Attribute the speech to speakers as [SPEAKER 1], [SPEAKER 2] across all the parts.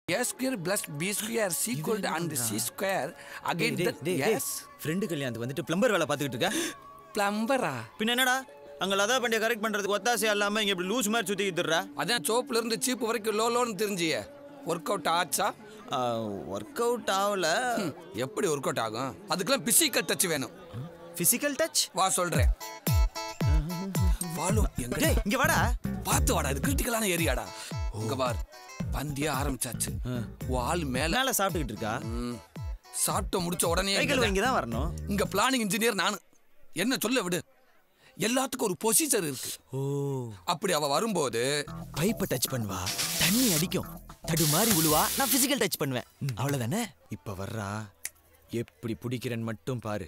[SPEAKER 1] A square plus B square is equal to and C square again
[SPEAKER 2] டேய்,
[SPEAKER 1] that
[SPEAKER 2] டேய், டேய்,
[SPEAKER 1] yes
[SPEAKER 2] friend கல்யாணத்துக்கு வந்துட்டு பிளம்பர் வேலை பார்த்துக்கிட்டு இருக்க
[SPEAKER 1] பிளம்பரா
[SPEAKER 2] பின்ன என்னடா அங்க லதா பண்டிய கரெக்ட் பண்றதுக்கு ஒத்தாசை இல்லாம இங்க இப்படி லூஸ் மாதிரி சுத்திக்கிட்டு இருற
[SPEAKER 1] அதான் சோப்புல இருந்து சீப்பு வரைக்கும் லோ லோன்னு தெரிஞ்சிய ஒர்க் அவுட் ஆச்சா
[SPEAKER 2] ஒர்க் அவுட் ஆகல
[SPEAKER 1] ம், எப்படி ஒர்க் அவுட் ஆகும் அதுக்கெல்லாம் பிசிக்கல் டச் வேணும்
[SPEAKER 2] பிசிக்கல் டச்
[SPEAKER 1] வா சொல்றேன் வாழும் எங்க
[SPEAKER 2] டேய் இங்க வாடா
[SPEAKER 1] பார்த்து வாடா இது கிரிட்டிக்கலான ஏரியாடா இங்க பார் பந்திய ஆரம்பிச்சாச்சு வால் மேல
[SPEAKER 2] மேல சாப்பிட்டுக்கிட்டு இருக்கா
[SPEAKER 1] ம், சாப்பிட்டு முடிச்ச உடனே
[SPEAKER 2] சைக்கிள்
[SPEAKER 1] இங்க
[SPEAKER 2] இங்க தான் வரணும்
[SPEAKER 1] இங்க பிளானிங் இன்ஜினியர் நானு என்ன சொல்ல விடு எல்லாத்துக்கும் ஒரு பொசிஷன் இருக்கு
[SPEAKER 2] ஓ
[SPEAKER 1] அப்படி அவ வரும்போது
[SPEAKER 2] பைப்பை டச் பண்ணுவா தண்ணி அடிக்கும் தடு மாதிரி விழுவா நான் பிசிக்கல் டச் பண்ணுவேன் அவ்வளவுதானே இப்ப வர்றா எப்படி பிடிக்கிறேன்னு மட்டும் பாரு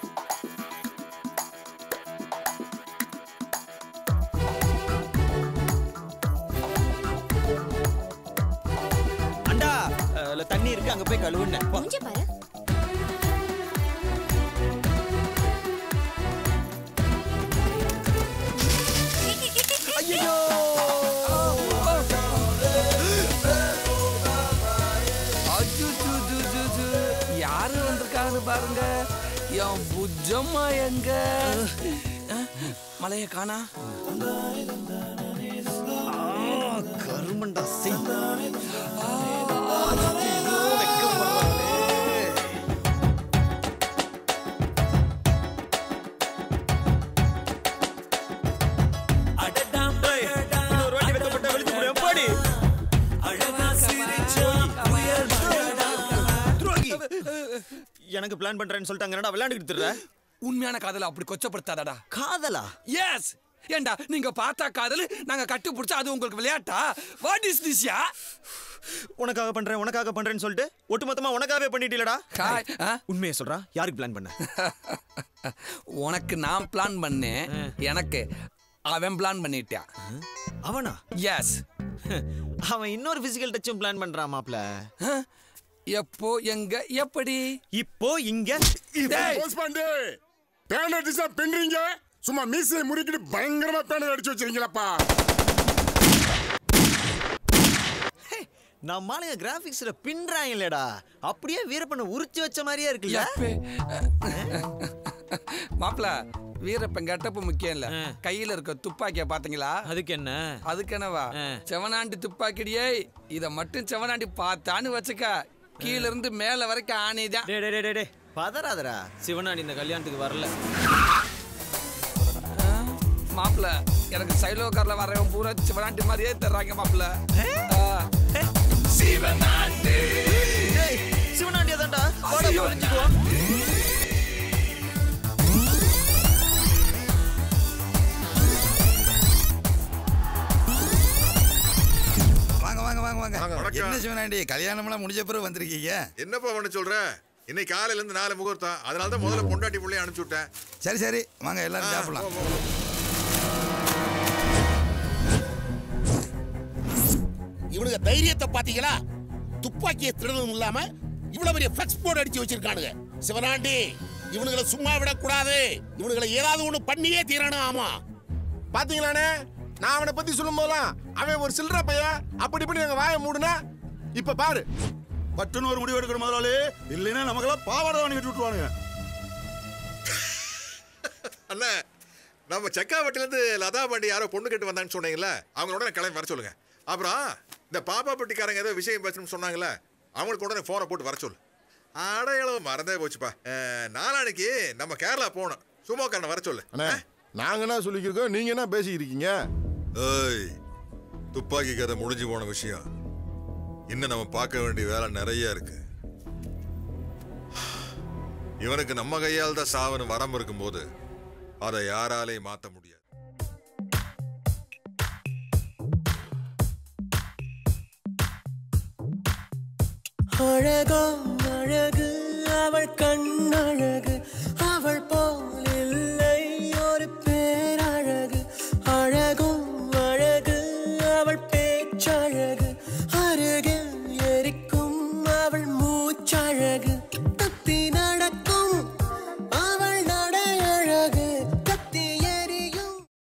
[SPEAKER 2] அண்டா அதுல தண்ணி இருக்கு அங்க போய் கழுவுன
[SPEAKER 3] மூஞ்ச பாரு
[SPEAKER 2] ஐயோ
[SPEAKER 1] அஜுஜுஜுஜுஜு. யாரு வந்திருக்காங்கன்னு பாருங்க என் புஜம்மா எங்க மலைய காணா
[SPEAKER 2] கருமண்டா செய் இன்னொரு வாட்டி வெக்கப்பட்ட வெளுத்து போடு, எப்பாடி? துரோகி. எனக்கு பிளான் பண்றேன்னு சொல்லிட்டு அங்க என்னடா விளையாண்டுக்கிட்டு திரிற?
[SPEAKER 1] உண்மையான காதல அப்படி கொச்சப்படுத்தாதடா
[SPEAKER 2] காதலா
[SPEAKER 1] எஸ் ஏண்டா நீங்க பார்த்தா காதல் நாங்க கட்டி பிடிச்சா அது உங்களுக்கு விளையாட்டா வாட் இஸ் திஸ் யா
[SPEAKER 2] உனக்காக பண்றேன் உனக்காக பண்றேன்னு சொல்லிட்டு ஒட்டுமொத்தமா உனக்காகவே பண்ணிட்டீலடா
[SPEAKER 1] ஹாய் ஆ?
[SPEAKER 2] உண்மையை சொல்றா யாருக்கு பிளான் பண்ண
[SPEAKER 1] உனக்கு நான் பிளான் பண்ணேன் எனக்கு அவன் பிளான் பண்ணிட்டான்
[SPEAKER 2] அவனா
[SPEAKER 1] எஸ்
[SPEAKER 2] அவன் இன்னொரு பிசிக்கல் டச்சும் பிளான் பண்றான் மாப்ள
[SPEAKER 1] எப்போ எங்க எப்படி
[SPEAKER 2] இப்போ இங்க
[SPEAKER 1] டேய்,
[SPEAKER 4] போஸ்ட் பண்ணு பேனர் அடிச்சா பின்றீங்க சும்மா மீசையை முறுக்கிட்டு பயங்கரமா பேனர் அடிச்சு வச்சிருக்கீங்களப்பா
[SPEAKER 2] நான் மாலைய கிராபிக்ஸ்ல பின்றாங்க இல்லடா அப்படியே வீரப்பனை உரிச்சு வச்ச மாதிரியே இருக்குல்ல
[SPEAKER 1] எப்பே. மாப்ள வீரப்பன் கெட்டப்பு முக்கியம் இல்ல கையில இருக்க துப்பாக்கிய பாத்தீங்களா
[SPEAKER 2] அதுக்கு என்ன
[SPEAKER 1] அதுக்கு என்னவா
[SPEAKER 2] ஆ.
[SPEAKER 1] செவனாண்டி துப்பாக்கிடியே இத மட்டும் செவனாண்டி பார்த்தான்னு வச்சுக்க கீழ இருந்து மேல வரைக்கும் ஆணிதான்
[SPEAKER 2] டே டே டே டே பதறாதடா சிவனாடி இந்த கல்யாணத்துக்கு வரல
[SPEAKER 1] மாப்ள எனக்கு சைலோ கார்ல வரவன் பூரா சிவனாண்டி மாதிரியே தர்றாங்க மாப்ள
[SPEAKER 2] டேய் சிவனாண்டி அதான்டா வாடா
[SPEAKER 1] ஐயோ.
[SPEAKER 2] புரிஞ்சுக்குவோம்
[SPEAKER 5] வாங்க வாங்க வாங்க வாங்க
[SPEAKER 6] வணக்கம்.
[SPEAKER 5] என்ன சிவனாண்டி கல்யாணம்லாம் முடிஞ்ச பிறகு வந்திருக்கீங்க
[SPEAKER 6] என்னப்பா பண்ண சொல்ற இன்னைக்கு காலையில இருந்து நாலு முகூர்த்தம் அதனால தான் முதல்ல பொண்டாட்டி பிள்ளைய அனுப்பிச்சு விட்டேன்
[SPEAKER 5] சரி சரி வாங்க எல்லாரும் சாப்பிடலாம்
[SPEAKER 7] இவனுங்க தைரியத்தை பாத்தீங்களா துப்பாக்கியை திருடவும் இல்லாம இவ்வளவு பெரிய ஃபிளக்ஸ் போர்டு அடிச்சு வச்சிருக்கானுங்க சிவனாண்டி இவனுங்களை சும்மா விடக்கூடாது இவனுங்களை ஏதாவது ஒண்ணு பண்ணியே தீரணும் ஆமா
[SPEAKER 4] பாத்தீங்களானே நான் அவனை பத்தி சொல்லும் போதெல்லாம் அவன் ஒரு சில்லற பையன் அப்படி இப்படி எங்க வாயை மூடுனா இப்ப பாரு
[SPEAKER 5] பட்டுன்னு ஒரு முடிவு எடுக்கணும் முதலாளி இல்லைன்னா நமக்கெல்லாம் பாவாடை தான் கட்டி விட்டுருவானுங்க
[SPEAKER 6] அண்ணா நம்ம செக்காவட்டில இருந்து லதா பாண்டி யாரோ பொண்ணு கேட்டு வந்தாங்கன்னு சொன்னீங்கல்ல அவங்களோட உடனே கிளம்பி வர சொல்லுங்க அப்புறம் இந்த பாப்பா பட்டிக்காரங்க ஏதோ விஷயம் பேசணும்னு சொன்னாங்கல்ல அவங்களுக்கு உடனே ஃபோனை போட்டு வர சொல்லு அடையாளம் மறந்தே போச்சுப்பா அஹ், நாளான்னைக்கு நம்ம கேரளா போகணும் சுமோக்காரனை வர சொல்லு
[SPEAKER 4] அண்ணே நாங்க என்ன சொல்லிக்கிருக்கோம் நீங்க என்ன பேசிக்கிறீங்க
[SPEAKER 6] ஏய் துப்பாக்கி கதை முடிஞ்சு போன விஷயம் இன்னும் நம்ம பார்க்க வேண்டிய வேலை நிறைய இருக்கு இவனுக்கு நம்ம கையால் தான் சாவனு வரம் இருக்கும்போது அதை யாராலையும் மாத்த முடியாது
[SPEAKER 8] அழகோ அழகு அவள் கண்